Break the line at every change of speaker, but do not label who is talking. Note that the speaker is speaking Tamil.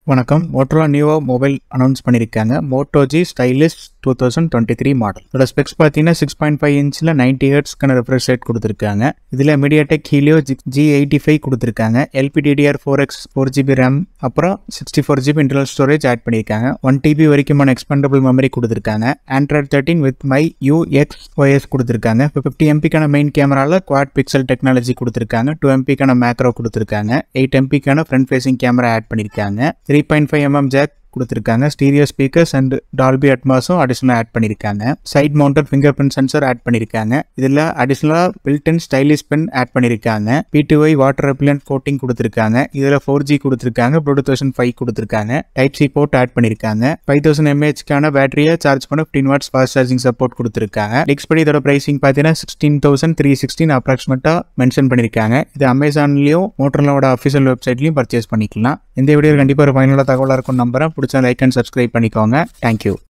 வணக்கம் மோட்டோரா நியூவா மொபைல் அனௌன்ஸ் பண்ணியிருக்காங்க Moto G stylish two thousand twenty three model இதோட ஸ்பெக்ஸ் பார்த்தீங்கன்னா சிக்ஸ் பாயிண்ட் ஃபைவ் இன்ச்சில் நைன்டி ஹெர்ட்ஸ்க்கான ரெஃப்ரெஷ் ரேட் கொடுத்துருக்காங்க இதில் MediaTek Helio G eighty five கொடுத்துருக்காங்க LPDDR four X four GB RAM அப்புறம் sixty four GB internal storage add பண்ணியிருக்காங்க ஒன் டிபி வரைக்குமான எக்ஸ்பெண்டபிள் மெமரி கொடுத்துருக்காங்க Android thirteen with My UX OS கொடுத்துருக்காங்க இப்போ ஃபிஃப்டி எம்பிக்கான மெயின் கேமராவில் குவாட் பிக்சல் டெக்னாலஜி கொடுத்துருக்காங்க டூ எம்பிக்கான மேக்ரோ கொடுத்துருக்காங்க எயிட் எம்பிக்கான ஃப்ரண்ட் ஃபேசிங் கேமரா ஆட் பண்ணியிருக்காங்க three point five MM jack கொடுத்துருக்காங்க ஸ்டீரியோ ஸ்பீக்கர்ஸ் அண்ட் டால்பி அட்மாஸும் அடிஷனலாக ஆட் பண்ணியிருக்காங்க side mounted fingerprint sensor add பண்ணியிருக்காங்க இதில் அடிஷனலாக பில்டன் ஸ்டைலிஷ் பென் ஆட் பண்ணியிருக்காங்க பிடிஒய் வாட்டர் ரெப்பிலன்ட் கோட்டிங் கொடுத்துருக்காங்க இதில் ஃபோர் ஜி கொடுத்துருக்காங்க ப்ளூடூத் தௌசண்ட் ஃபைவ் கொடுத்துருக்காங்க டைப் சி போர்ட் ஆட் பண்ணியிருக்காங்க ஃபைவ் தௌசண்ட் எம்ஏஹெச்க்கான பேட்டரியை சார்ஜ் பண்ண fifteen watts fast charging support கொடுத்துருக்காங்க நெக்ஸ்ட் படி இதோட பிரைசிங் பார்த்தீங்கன்னா சிக்ஸ்டீன் தௌசண்ட் த்ரீ சிக்ஸ்டீன் அப்ராக்சிமேட்டாக மென்ஷன் பண்ணியிருக்காங்க இது அமேசான்லேயும் மோட்டர்லோட அஃபிஷியல் வெப்சைட்லையும் பர்ச்சேஸ் பண்ணிக்கலாம் இந்த வீடியோ கண்டிப்பாக ஒரு பயனுள்ள தகவலாக இருக்கும் நம்புறேன் பிடிச்ச லைக் அண்ட் சப்ஸ்கிரைப் பண்ணிக்கோங்க தேங்க்யூ